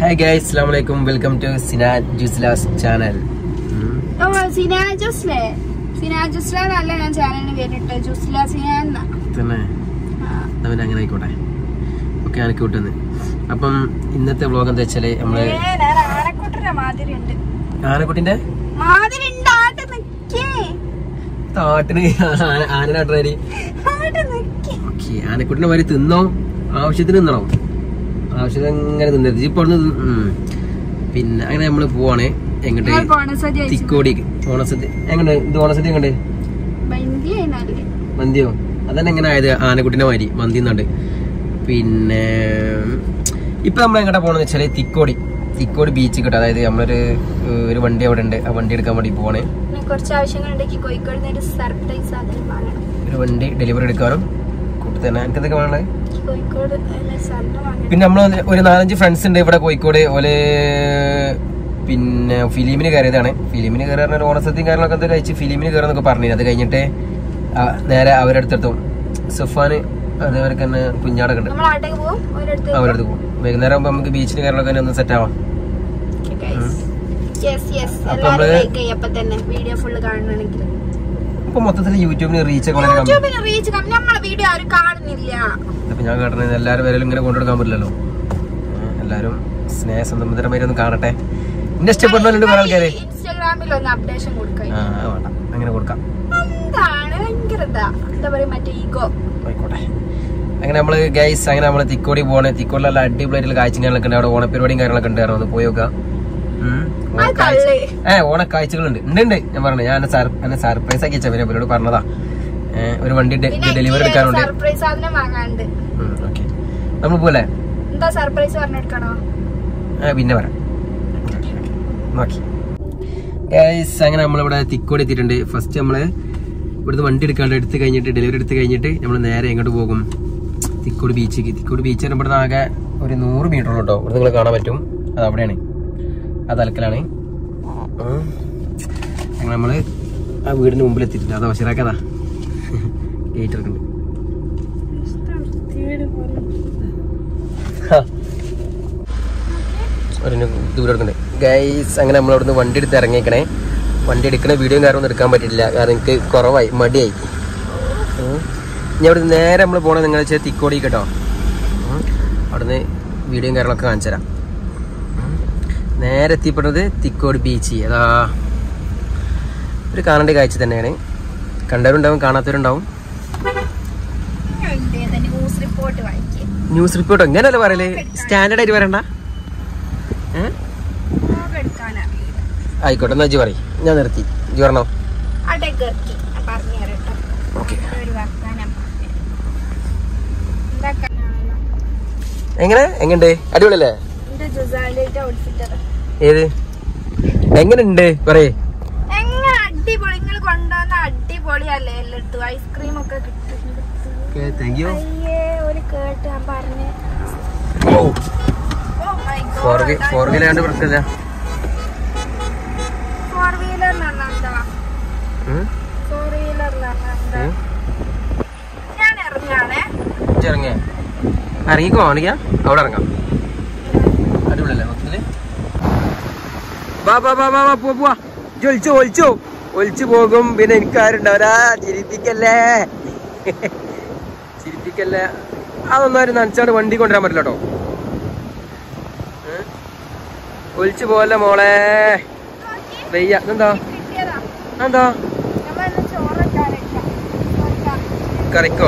Hi guys അസ്സാം വലൈക്കും welcome to Sinan ജുസ്ലാസ് ചാനൽ ഓ സിനാ ജുസ്ലേ സിനാ ജുസ്ല എന്നല്ല ഞാൻ ചാനലിന് പേരിട്ട് ജുസ്ല സിനാ എന്നാ തന്നെ അവൻ അങ്ങനെ ആയിക്കോട്ടെ ഓക്കെ എനിക്ക് വിട്ടുന്ന് അപ്പം ഇന്നത്തെ വ്ളോഗ് എന്താ വെച്ചാല് നമ്മള് ആനക്കുട്ടന്റെ മാതിരി ഉണ്ട് ആനക്കുട്ടിന്റെ മാതിരി ഉണ്ട് ആട്ട് നിക്കേ താട്ടിന് ആനനാട്ടുകാരി ആട്ട് നിക്കേ ഓക്കെ ആനക്കുട്ടിനെ മാതിരി തിന്നോ ആവശ്യത്തിന് തിന്നണോ ആവശ്യത്തിന് അങ്ങനെ തിന്നരുത് ഇപ്പൊ അവിടുന്ന് ഉം. പിന്നെ അങ്ങനെ നമ്മള് പോവാണ് എങ്ങോട്ട് ഞാൻ കോണസദ്യ കഴിച്ചു തിക്കോടിക്ക് ഓണസദ്യ എങ്ങനെ ഇത് ഓണസദ്യ എങ്ങോട്ട് ഭയങ്കര നല്ലേ മന്തിയോ അതന്നെ എങ്ങനെ ആയത് ആനക്കുട്ടിന്റെ മാതിരി മന്തി എന്നുണ്ട് പിന്നെ ഇപ്പൊ നമ്മൾ എങ്ങോട്ടാ പോണെന്ന് വെച്ചാല് തിക്കോടി തിക്കോടി ബീച്ച് കിട്ടും അതായത് നമ്മളൊരു ഏഹ്, ഒരു വണ്ടി അവിടെ ഉണ്ട് ആ വണ്ടി എടുക്കാൻ വേണ്ടി പോവാണ് പിന്നെ കുറച്ച് ആവശ്യങ്ങളുണ്ടെങ്കിൽ കോഴിക്കോട് നിന്ന് ഒരു സർപ്രൈസ് സാധനം വാങ്ങണം ഒരു വണ്ടി ഡെലിവറി എടുക്കാനും കൂട്ടത്തിൽ തന്നെ എനിക്ക് എന്തൊക്കെ വേണേ എനിക്ക് കോഴിക്കോട് നിന്ന് സാധനം വാങ്ങണം പിന്നെ നമ്മൾ ഒരു നാലഞ്ച് ഫ്രണ്ട്സ് ഉണ്ട് ഇവിടെ കോഴിക്കോട് ഓല് പിന്നെ ഫിലിമിന് കയറിയതാണ് ഫിലിമിന് കയറി പറഞ്ഞാൽ ഓണസദ്യയും കാര്യങ്ങളൊക്കെ എന്താ കഴിച്ച് ഫിലിമിന് കയറുന്നൊക്കെ പറഞ്ഞു അത് കഴിഞ്ഞിട്ട് ആ, നേരെ അവരുടെ അടുത്തെത്തും സുഫാന് അതേപോലെ തന്നെ കുഞ്ഞാടൊക്കെ ഉണ്ട് നമ്മൾ ആട്ടേക്ക് പോകും ഒരിടത്ത് അവരുടെ അടുത്ത് പോകും വൈകുന്നേരം ആകുമ്പോൾ നമുക്ക് ബീച്ചിന് കയറലൊക്കെ ഒന്ന് സെറ്റ് ആവാം യെസ് യെസ് അപ്പൊ എല്ലാവരും നമ്മള് ലൈക്ക് ചെയ്യപ്പോ തന്നെ വീഡിയോ ഫുള്ള് കാണണമെങ്കിൽ ഇപ്പൊ മൊത്തത്തിൽ യൂട്യൂബിന് റീച്ച് ഒക്കെ വളരെ കമ്മി യൂട്യൂബിന് റീച്ച് നമ്മളെ വീഡിയോ ആരും കാണുന്നില്ല ഇപ്പൊ ഞാൻ കേട്ടത് എല്ലാവരും വരലും ഇങ്ങനെ കൊണ്ടുകൊടുക്കാൻ പറ്റില്ലല്ലോ ഏഹ് എല്ലാവരും സ്നേഹസംബന്ധപരമായി ഒന്ന് കാണട്ടെ എന്നെ ഇഷ്ടപ്പെടുന്നുണ്ട് കുറെ ആൾക്കാര് ഇൻസ്റ്റാഗ്രാമിൽ ഒന്ന് അപ്ഡേഷൻ കൊടുക്കുക ആ അത് വേണ്ട അങ്ങനെ കൊടുക്കാം എന്താണ് ഭയങ്കര ഇതാ എന്താ പറയാ മറ്റേ ഈഗോ ആയിക്കോട്ടെ അങ്ങനെ നമ്മള് ഗൈസ് അങ്ങനെ നമ്മള് തിക്കോടി പോണേ തിക്കോടി നല്ല അടിപൊളിയായിട്ടുള്ള കാഴ്ചകളൊക്കെ ഉണ്ട് അവിടെ ഓണപരിപാടിയും കാര്യങ്ങളൊക്കെ ഉണ്ട് ഒന്ന് പോയി നോക്കാം ഉം. ആ ഓണക്കാഴ്ച കള്ള് ഏ ഓണക്കാഴ്ചകളുണ്ട് ഉണ്ട് ഉണ്ട് ഞാൻ പറഞ്ഞു ഞാൻ എന്നെ സർപ്രൈസ് ആക്കി വെച്ചാ പിന്നെ ഇവരോട് പറഞ്ഞതാ ഏ, ഒരു വണ്ടി ഡെലിവറി എടുക്കാനുണ്ട് സർപ്രൈസ് സാധനം വാങ്ങാണ്ട് ഓക്കെ നമ്മൾ പോലെ എന്താ സർപ്രൈസ് പറഞ്ഞെടുക്കണോ പിന്നെ വരാം നോക്കി ഗൈസ് അങ്ങനെ നമ്മളിവിടെ തിക്കോടി എത്തിയിട്ടുണ്ട് ഫസ്റ്റ് നമ്മള് ഇവിടുന്ന് വണ്ടി എടുക്കാണ്ട് എടുത്ത് കഴിഞ്ഞിട്ട് ഡെലിവറി എടുത്ത് കഴിഞ്ഞിട്ട് നമ്മൾ നേരെ എങ്ങോട്ട് പോകും തിക്കോടി ബീച്ചിലേക്ക് തിക്കോടി ബീച്ച് ഇവിടുന്ന് ആകെ ഒരു നൂറ് മീറ്റർ ഉള്ളൂ കേട്ടോ ഇവിടെ നിങ്ങൾ കാണാൻ പറ്റും അത് അവിടെയാണ് അത് അലക്കലാണ് ഉം. അങ്ങനെ നമ്മള് ആ വീടിന് മുമ്പിൽ എത്തിയിട്ടുണ്ട് അത് അവസരാക്കതാ ഗേറ്റ് ഇറക്കുന്നുണ്ട് ഹാ. ഒരു ദൂരം എടുക്കുന്നുണ്ട് ഗൈസ് അങ്ങനെ നമ്മൾ അവിടുന്ന് വണ്ടി എടുത്ത് ഇറങ്ങിയേക്കണേ വണ്ടി എടുക്കണ വീഡിയോയും കാര്യമൊന്നും എടുക്കാൻ പറ്റില്ല കാരണം എനിക്ക് കുറവായി മടിയായി ഉം. ഇനി അവിടെ നേരെ നമ്മൾ പോണത് നിങ്ങൾ വെച്ചാൽ തിക്കോടി കേട്ടോ ഉം. അവിടുന്ന് വീഡിയോയും കാര്യങ്ങളൊക്കെ കാണിച്ചു തരാം ഉം. നേരെ എത്തിപ്പെടുന്നത് തിക്കോടി ബീച്ച് അതാ ഒരു കാണേണ്ട കാഴ്ച തന്നെയാണ് കണ്ടവരുണ്ടാവും കാണാത്തവരുണ്ടാവും ന്യൂസ് റിപ്പോർട്ട് വായിക്കേ ന്യൂസ് റിപ്പോർട്ട് എങ്ങനെയല്ല പറയല് സ്റ്റാൻഡേർഡ് ആയിട്ട് വരണ്ട ഏഹ് എടുക്കാനറിയില്ല ആയിക്കോട്ടെ എന്നാ ജി പറയും ഞാൻ നിർത്തി ജി പറഞ്ഞോ അടക്ക് ഇറക്കി ഞാൻ പറഞ്ഞു തരട്ടോ ഓക്കെ ഒരു വർത്താനം എന്താക്കാനാണല്ലോ എങ്ങനെ എങ്ങണ്ട് അടിപൊളിയല്ലേ എന്റെ ജുസാലിന്റെ ഔട്ട്ഫിറ്റ് അതാ ഏത് എങ്ങനെയുണ്ട് പറയേ എങ്ങനെ അടിപൊളി നിങ്ങൾ കൊണ്ടുവന്ന അടിപൊളിയല്ലേ എല്ലായിടത്തും ഐസ്ക്രീം ഒക്കെ കിട്ടുന്നുണ്ട് താങ്ക് യു അയ്യേ ഒരു കേട്ട് ഞാൻ പറഞ്ഞു ഫോർ ഫോർ വീലാണ്ട് പ്രശ്നമില്ല ഫോർ വീലർ എന്താ ഉം. ഫോർ വീലർ എന്താ ഉം. ഞാൻ ഇറങ്ങാണേ ഇജ്ജ് ഇറങ്ങിയ ഇറങ്ങിക്കോ കാണിക്കാം അവിടെ ഇറങ്ങാം അടിപൊളിയല്ലേ മൊത്തത്തില് വാ വാ വാ വാ വാ പോവാ പോവാ ഇജ്ജ് ഒളിച്ചോ ഒളിച്ചോ ഒളിച്ചു പോകും പിന്നെ എനിക്ക് ആരുണ്ടാവരാ ചിരിപ്പിക്കല്ലേ ചിരിപ്പിക്കല്ലേ അതൊന്നും ആരും നനച്ചാണ്ട് വണ്ടി കൊണ്ടുവരാൻ പറ്റില്ല കേട്ടോ ഒളിച്ചു പോവല്ലേ മോളെ വെയ്യ എന്താ കിട്ടിയതാ എന്താ നമ്മൾ ഇന്ന് ചോറൊക്കെ കറിക്കോ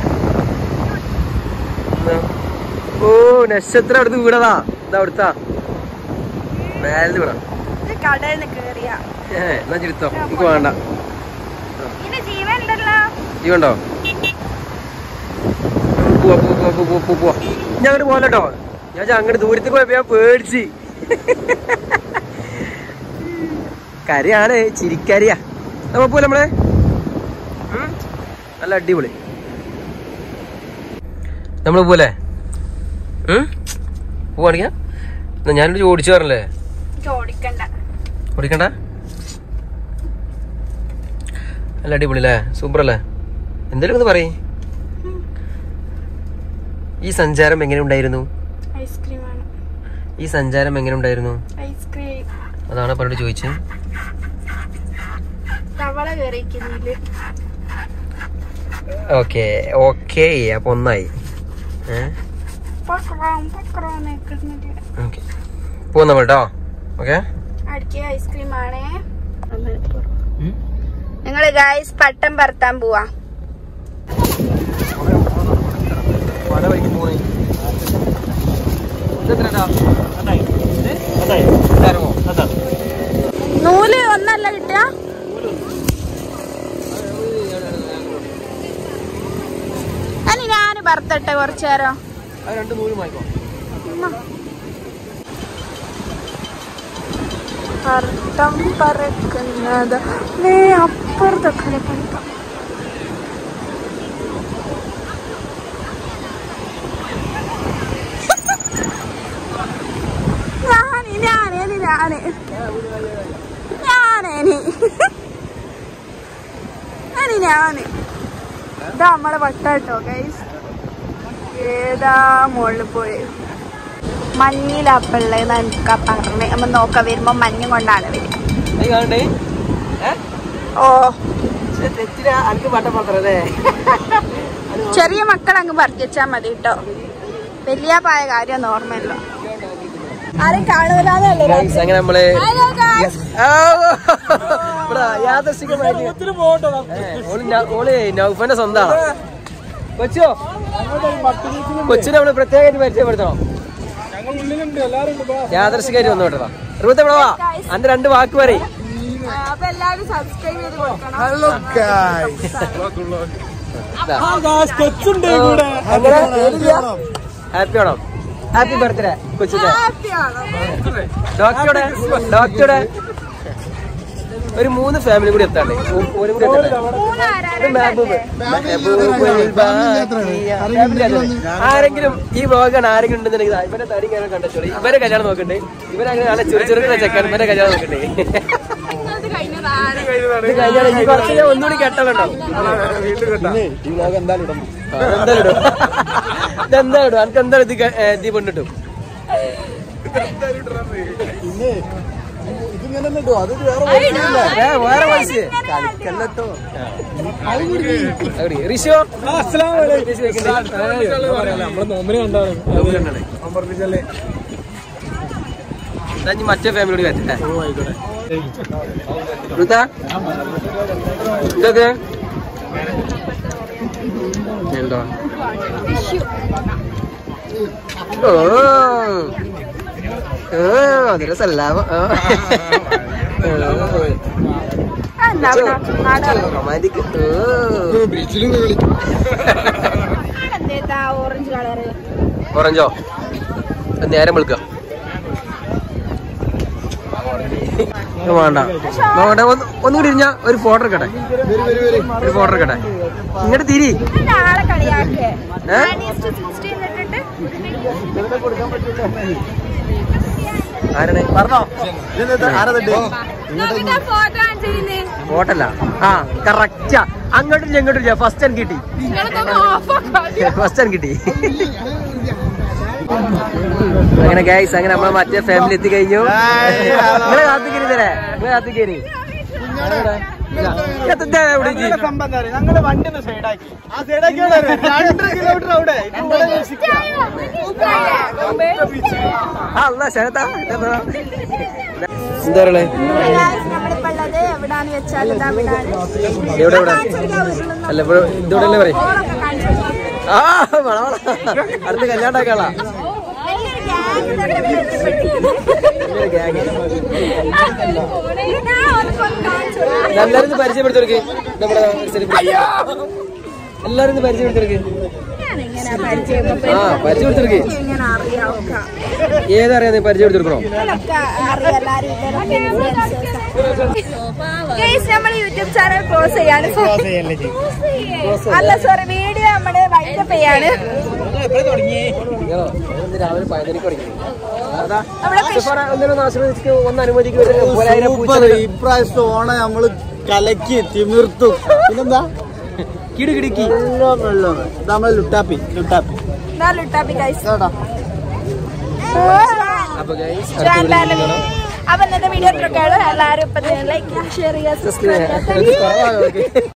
എന്താ? ഓ നക്ഷത്രം അവിടുന്ന് വീടതാ ഇതാ അവിടുത്താ മേലിന്ന് വീടാ ഇത് കടയിൽ നിന്ന് കേറിയ ഏ എന്നാ ചിരുത്തോ എനിക്ക് വേണ്ട ഇത് ജീവൻ ഉണ്ടല്ലോ ജീവണ്ടോ പോവാ പോവാ പോവാ പോവാ പോവാ പോവാ ഞാൻ അങ്ങോട്ട് പോകല്ലോ ഞാൻ അങ്ങോട്ട് ദൂരത്ത് പോയപ്പോ ഞാൻ പേടിച്ച് കരയാണ് ചിരിക്കരിയാ നമ്മ പോലെ നമ്മളെ ഉം? നല്ല അടിപൊളി നമ്മള് പോലെ പോവാണിക്കാ എന്നാ ഞാനൊരു ഓടിച്ചു പറഞ്ഞല്ലേ എനിക്ക് ഓടിക്കണ്ട ഓടിക്കണ്ട നല്ല അടിപൊളി അല്ലേ സൂപ്പർ അല്ലേ എന്തെങ്കിലും ഒന്ന് പറയേ ഈ സഞ്ചാരം എങ്ങനെ ഉണ്ടായിരുന്നു ഐസ്ക്രീം ആണ് ഈ സഞ്ചാരം എങ്ങനെ ഉണ്ടായിരുന്നു ഐസ്ക്രീം അതാണ് പറഞ്ഞിട്ട് ചോദിച്ചത് തവള കയറിക്കുന്നില്ല ഓക്കെ ഓക്കെ അപ്പൊ ഒന്നായി ഏഹ് പൊക്കറോം പൊക്കറോം നിൽക്കുന്നില്ല ഓക്കെ പോകും നമ്മൾ കേട്ടോ ഓക്കെ അടുക്കിയ ഐസ്ക്രീം ആണേ ഞങ്ങള് ഗായ്സ് പട്ടം പറത്താൻ പോവാ നൂല് ഒന്നല്ല കിട്ടുക അല്ല ഞാൻ പറത്തട്ടെ കുറച്ചു നേരം രണ്ട് നൂല് വാങ്ങിക്കോ പർത്തം പറക്കുന്നത് വേ അപ്പുറത്തൊക്കെ പണിക്കാം ഞാന് ഞാനേന് ഞാന് ഞാനേന് ഞാന് ഞാന് ഇതാ നമ്മളെ വട്ടാട്ടോ ഗൈസ് ഏതാ മുകളിൽ പോയി മഞ്ഞിലപ്പള്ളേ നനക്ക പറഞ്ഞ് നമ്മ നോക്ക വരുമ്പോ മഞ്ഞും കൊണ്ടാണ് വരിക നീ കാണണ്ടേ ഓ തെറ്റിന് അനക്ക് പട്ടം പത്രല്ലേ ചെറിയ മക്കൾ അങ്ങ് പറിച്ചാ മതി കേട്ടോ വലിയ പായ കാര്യം ഓർമ്മയല്ല ആരും കാണൂലെന്നല്ലേ Guys, അങ്ങനെ നമ്മള് Hello, guys. ആ, ഇവിടെ യാദൃശ്ചികമായിട്ട് ഏ, ഓള് ന- ഓള് നൗഫന്റെ സ്വന്താണ് കൊച്ചോ കൊച്ചിനെ നമ്മള് പ്രത്യേകമായിട്ട് പരിചയപ്പെടുത്തണം യാദൃശ്ചികമായിട്ട് വന്നു കേട്ടോ റുബത്ത് ഇവിടെ വാ അന്റെ രണ്ട് വാക്ക് പറയും അപ്പൊ എല്ലാവരും സബ്സ്ക്രൈബ് ചെയ്ത് കൊടുക്കണം ഹലോ ഹാപ്പി ആണോ ഹാപ്പി ബർത്ത്ഡേ കൊച്ചിന്റെ ഹാപ്പിയാണോ ഡോക്ടറുടെ ഡോക്ടറുടെ ഒരു മൂന്ന് ഫാമിലി കൂടി എത്താണ്ട് ഒ- ഒരു കൂടി എത്തണ്ടേ ഒരു മെഹബൂബ്. മെഹബൂബുൽ ബാക്കിയ. ഫാമിലി അല്ലേ? ആരെങ്കിലും ഈ വ്ളോഗാണ് ആരെങ്കിലും ഉണ്ടെന്നുണ്ടെങ്കിൽ ഇതാ, ഇവരെ തടി കയറാൻ കണ്ടെത്തോളി ഇവരെ കല്യാണം നോക്കണ്ടേ ഇവരങ്ങനെ നല്ല ചെറു ചെറുക്കുന്ന ചെക്കൻ ഇവരെ കല്യാണം നോക്കണ്ടേ ഇത് കഴിഞ്ഞതാണ് ഇത് കഴിഞ്ഞാൽ ഈ കുറച്ച് ഞാൻ ഒന്നുകൂടി കെട്ടലുണ്ടോ ഈ വ്ലോഗ് എന്തായാലും ഇടണം എന്തായാലും ഇടും ഇതെന്താ ഇടും എനിക്ക് എന്തായാലും ഇത് ക- ഏ, ഇത് പെണ്ണിട്ടും പിന്നെ ഇതിങ്ങനെ തന്നെ ഇടുവോ? അത് വേറെ വഴിയില്ല. ഏ, വേറെ പൈസ കളിക്കല്ലട്ടോ ഋഷോ മറ്റേ ഫാമിലിയോട് വരട്ടെ ഋത ഇതൊക്കെ എന്തോ ഓ ഓ അതൊരു സല്ലാമ എന്താ നാടകം റൊമാൻറ്റിക് ബീച്ചിലും കളിക്കും എന്തേത്താ ഓറഞ്ച് കളറ് ഓറഞ്ചോ അത് നേരം വിളിക്കാം വേണ്ട നോക്കട്ടെ ഒന്ന് ഒന്നുകൂടി ഇരിഞ്ഞാ ഒരു ഫോട്ടോ എടുക്കട്ടെ വരി വരി വരി ഒരു ഫോട്ടോ എടുക്കട്ടെ ഇങ്ങോട്ട് തിരി ആളെ കളിയാക്കേ ഏ? സിക്സ്റ്റീൻ ഇട്ടിട്ട് ആരാണ് പറഞ്ഞോ നോക്കിട്ടാ ഫോട്ടോ കാണിച്ചിരുന്നേ ഫോട്ടല്ല ആ കറക്റ്റാ അങ്ങോട്ടും ഇങ്ങോട്ടും ഇല്ല ഫസ്റ്റ് ടൈം കിട്ടി നിങ്ങളൊക്കെ ഓഫാക്കാ ഫസ്റ്റ് ടൈം കിട്ടി അങ്ങനെ ഗൈസ് അങ്ങനെ നമ്മളെ മറ്റേ ഫാമിലി എത്തി കഴിഞ്ഞു നിങ്ങളെ കാത്തിക്കേരി തരേ നിങ്ങളെ കാത്തിക്കേരി ഞങ്ങള് വണ്ടി ഒന്ന് സൈഡാക്കി ആ സൈഡാക്കി രണ്ടര കിലോമീറ്റർ അവിടെ അല്ല ശരത്താ എന്താ പറയണേ നമ്മളിപ്പോ ഉള്ളത് എവിടാന്ന് വെച്ചാൽ ഇതാ ഇവിടാണ് എവിടെ എവിടെ കാണിച്ചെടുക്കാൻ വീട്ടിലൊന്നും അല്ല ഇവിടെ ഇതോടെ പറയും ഓളൊക്കെ കാണിച്ചു കൊടുക്കും. ആ വള വള അടുത്ത കല്യാണം ഉണ്ടാക്കാളാ വലിയൊരു gang തന്നെ പരിചയപ്പെടുത്തിക്കുന്നു. ഞാൻ ഓർക്കൊന്ന് കാണിച്ചു കൊടുക്കാം. എല്ലാരും ഒന്ന് പരിചയപ്പെടുത്തിയെടുക്ക് നമ്മുടെ സെലിബ്രിറ്റി എല്ലാരും ഒന്ന് പരിചയപ്പെടുത്തിയെടുക്ക് ഞാനെങ്ങനെയാ പരിചയപ്പെടുത്തുക? ആ പരിചയപ്പെടുത്തിയെടുക്ക് ഇങ്ങനെ അറിയാം ഒക്കെ. ഏതറിയാ നീ പരിചയപ്പെടുത്തിയെടുക്കണോ ഇവരൊക്കെ അറിയാം എല്ലാരും ഇവരൊക്കെ influencers ആ. Guys, നമ്മള് യൂട്യൂബ് ചാനൽ ക്ലോസ് ചെയ്യാണ് അല്ല സോറി വീഡിയോ നമ്മള് വൈൻഡപ്പ് ചെയ്യാണ് നിങ്ങളോ ഇന്ന് രാവിലെ പതിനൊന്നിക്ക് തുടങ്ങി നമ്മളെ fish- എന്തെങ്കിലും ആശ്രയിച്ചിട്ട് ഒന്ന് അനുമതിക്ക് സൂപ്പർ ഇപ്രാവശ്യത്തെ ഓണം നമ്മള് കലക്കി തിമിർത്തു പിന്നെന്താ കിടു കിടുക്കി വെള്ളം വെള്ളം ഇത് നമ്മളെ ലുട്ടാപ്പി ലുട്ടാപ്പി ഇതാ ലുട്ടാപ്പി guys. കേട്ടോ ഓ, അപ്പൊ guys, ജോൺ അടുത്ത ബാലൻ video കാണാം. അപ്പൊ ഇന്നത്തെ വീഡിയോ ഇത്രയൊക്കെയാണ് എല്ലാവരും ഇപ്പൊ ലൈക്ക് ഷെയർ ചെയ്യുക സബ്സ്ക്രൈബ് ചെയ്യുക കുറവാണ്, okay.